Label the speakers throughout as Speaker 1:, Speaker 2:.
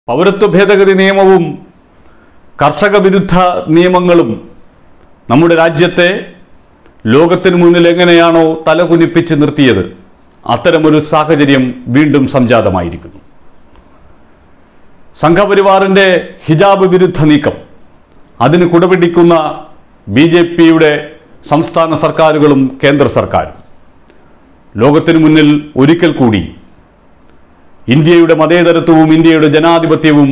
Speaker 1: പൗരത്വ ഭേദഗതി നിയമവും കർഷക വിരുദ്ധ നിയമങ്ങളും നമ്മുടെ രാജ്യത്തെ ലോകത്തിന് മുന്നിൽ എങ്ങനെയാണോ തലകുനിപ്പിച്ച് നിർത്തിയത് അത്തരമൊരു സാഹചര്യം വീണ്ടും സംജാതമായിരിക്കുന്നു സംഘപരിവാറിന്റെ ഹിജാബ് വിരുദ്ധ നീക്കം അതിന് കുടപിടിക്കുന്ന ബി ജെ പിയുടെ സംസ്ഥാന സർക്കാരുകളും കേന്ദ്ര സർക്കാരും ലോകത്തിനു മുന്നിൽ ഒരിക്കൽ കൂടി ഇന്ത്യയുടെ മതേതരത്വവും ഇന്ത്യയുടെ ജനാധിപത്യവും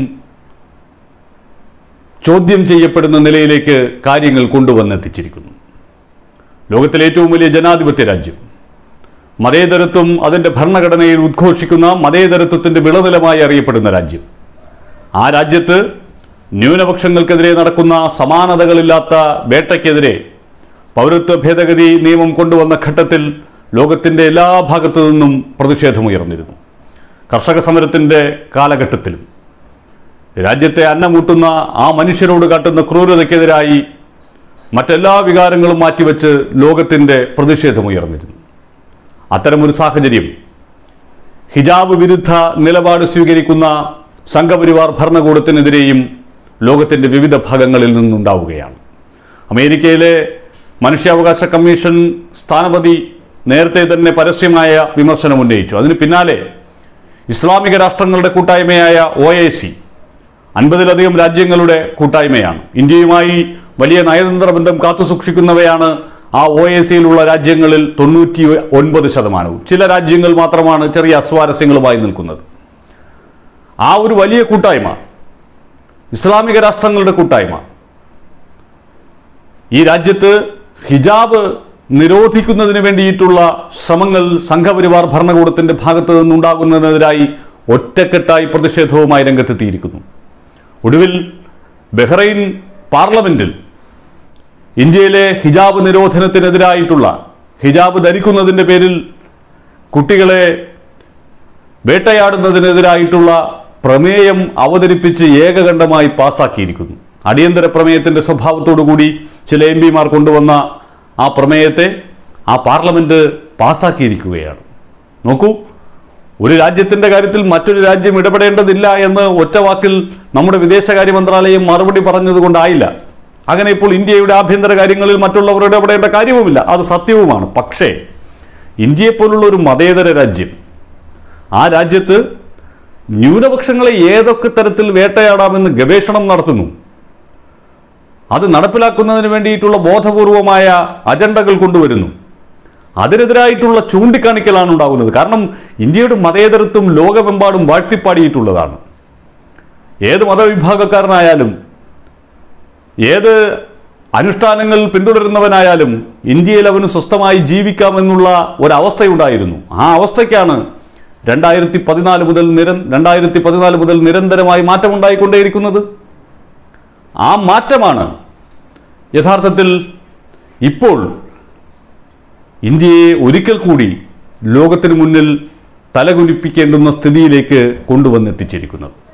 Speaker 1: ചോദ്യം ചെയ്യപ്പെടുന്ന നിലയിലേക്ക് കാര്യങ്ങൾ കൊണ്ടുവന്നെത്തിച്ചിരിക്കുന്നു ലോകത്തിലെ ഏറ്റവും വലിയ ജനാധിപത്യ രാജ്യം മതേതരത്വം അതിൻ്റെ ഭരണഘടനയിൽ ഉദ്ഘോഷിക്കുന്ന മതേതരത്വത്തിൻ്റെ വിളനിലമായി അറിയപ്പെടുന്ന രാജ്യം ആ രാജ്യത്ത് ന്യൂനപക്ഷങ്ങൾക്കെതിരെ നടക്കുന്ന സമാനതകളില്ലാത്ത വേട്ടയ്ക്കെതിരെ പൗരത്വ ഭേദഗതി നിയമം കൊണ്ടുവന്ന ഘട്ടത്തിൽ ലോകത്തിൻ്റെ എല്ലാ ഭാഗത്തു നിന്നും പ്രതിഷേധമുയർന്നിരുന്നു കർഷക സമരത്തിൻ്റെ കാലഘട്ടത്തിലും രാജ്യത്തെ അന്നമൂട്ടുന്ന ആ മനുഷ്യരോട് കാട്ടുന്ന ക്രൂരതയ്ക്കെതിരായി മറ്റെല്ലാ വികാരങ്ങളും മാറ്റിവെച്ച് ലോകത്തിൻ്റെ പ്രതിഷേധമുയർന്നിരുന്നു അത്തരമൊരു സാഹചര്യം ഹിജാബ് വിരുദ്ധ നിലപാട് സ്വീകരിക്കുന്ന സംഘപരിവാർ ഭരണകൂടത്തിനെതിരെയും ലോകത്തിൻ്റെ വിവിധ ഭാഗങ്ങളിൽ നിന്നുണ്ടാവുകയാണ് അമേരിക്കയിലെ മനുഷ്യാവകാശ കമ്മീഷൻ സ്ഥാനപതി നേരത്തെ തന്നെ പരസ്യമായ വിമർശനം ഉന്നയിച്ചു അതിന് പിന്നാലെ ഇസ്ലാമിക രാഷ്ട്രങ്ങളുടെ കൂട്ടായ്മയായ ഒ ഐ സി അൻപതിലധികം രാജ്യങ്ങളുടെ കൂട്ടായ്മയാണ് ഇന്ത്യയുമായി വലിയ നയതന്ത്ര ബന്ധം കാത്തുസൂക്ഷിക്കുന്നവയാണ് ആ ഒ എ സിയിലുള്ള രാജ്യങ്ങളിൽ തൊണ്ണൂറ്റി ഒൻപത് ശതമാനവും ചില രാജ്യങ്ങൾ മാത്രമാണ് ചെറിയ അസ്വാരസ്യങ്ങളുമായി നിൽക്കുന്നത് ആ ഒരു വലിയ കൂട്ടായ്മ ഇസ്ലാമിക രാഷ്ട്രങ്ങളുടെ കൂട്ടായ്മ ഈ രാജ്യത്ത് ഹിജാബ് നിരോധിക്കുന്നതിന് വേണ്ടിയിട്ടുള്ള ശ്രമങ്ങൾ സംഘപരിവാർ ഭരണകൂടത്തിന്റെ ഭാഗത്തു നിന്നുണ്ടാകുന്നതിനെതിരായി ഒറ്റക്കെട്ടായി പ്രതിഷേധവുമായി രംഗത്തെത്തിയിരിക്കുന്നു ഒടുവിൽ ബഹ്റൈൻ പാർലമെന്റിൽ ഇന്ത്യയിലെ ഹിജാബ് നിരോധനത്തിനെതിരായിട്ടുള്ള ഹിജാബ് ധരിക്കുന്നതിൻ്റെ പേരിൽ കുട്ടികളെ വേട്ടയാടുന്നതിനെതിരായിട്ടുള്ള പ്രമേയം അവതരിപ്പിച്ച് ഏകകണ്ഠമായി പാസാക്കിയിരിക്കുന്നു അടിയന്തര പ്രമേയത്തിന്റെ സ്വഭാവത്തോടു കൂടി ചില എം പിമാർ കൊണ്ടുവന്ന ആ പ്രമേയത്തെ ആ പാർലമെന്റ് പാസാക്കിയിരിക്കുകയാണ് നോക്കൂ ഒരു രാജ്യത്തിന്റെ കാര്യത്തിൽ മറ്റൊരു രാജ്യം ഇടപെടേണ്ടതില്ല എന്ന് ഒറ്റ വാക്കിൽ നമ്മുടെ വിദേശകാര്യ മന്ത്രാലയം മറുപടി പറഞ്ഞതുകൊണ്ടായില്ല അങ്ങനെ ഇപ്പോൾ ഇന്ത്യയുടെ ആഭ്യന്തര കാര്യങ്ങളിൽ മറ്റുള്ളവർ ഇടപെടേണ്ട കാര്യവുമില്ല അത് സത്യവുമാണ് പക്ഷേ ഇന്ത്യയെപ്പോലുള്ള ഒരു മതേതര രാജ്യം ആ രാജ്യത്ത് ന്യൂനപക്ഷങ്ങളെ ഏതൊക്കെ തരത്തിൽ വേട്ടയാടാമെന്ന് ഗവേഷണം നടത്തുന്നു അത് നടപ്പിലാക്കുന്നതിന് വേണ്ടിയിട്ടുള്ള ബോധപൂർവമായ അജണ്ടകൾ കൊണ്ടുവരുന്നു അതിനെതിരായിട്ടുള്ള ചൂണ്ടിക്കാണിക്കലാണ് ഉണ്ടാകുന്നത് കാരണം ഇന്ത്യയുടെ മതേതരത്വം ലോകമെമ്പാടും വാഴ്ത്തിപ്പാടിയിട്ടുള്ളതാണ് ഏത് മതവിഭാഗക്കാരനായാലും ഏത് അനുഷ്ഠാനങ്ങൾ പിന്തുടരുന്നവനായാലും ഇന്ത്യയിൽ അവന് സ്വസ്ഥമായി ജീവിക്കാമെന്നുള്ള ഒരവസ്ഥയുണ്ടായിരുന്നു ആ അവസ്ഥയ്ക്കാണ് രണ്ടായിരത്തി പതിനാല് മുതൽ നിര രണ്ടായിരത്തി പതിനാല് മുതൽ നിരന്തരമായി മാറ്റമുണ്ടായിക്കൊണ്ടേയിരിക്കുന്നത് ആ മാറ്റമാണ് യഥാർത്ഥത്തിൽ ഇപ്പോൾ ഇന്ത്യയെ ഒരിക്കൽ കൂടി ലോകത്തിന് മുന്നിൽ തലകുലിപ്പിക്കേണ്ടുന്ന സ്ഥിതിയിലേക്ക് കൊണ്ടുവന്നെത്തിച്ചിരിക്കുന്നത്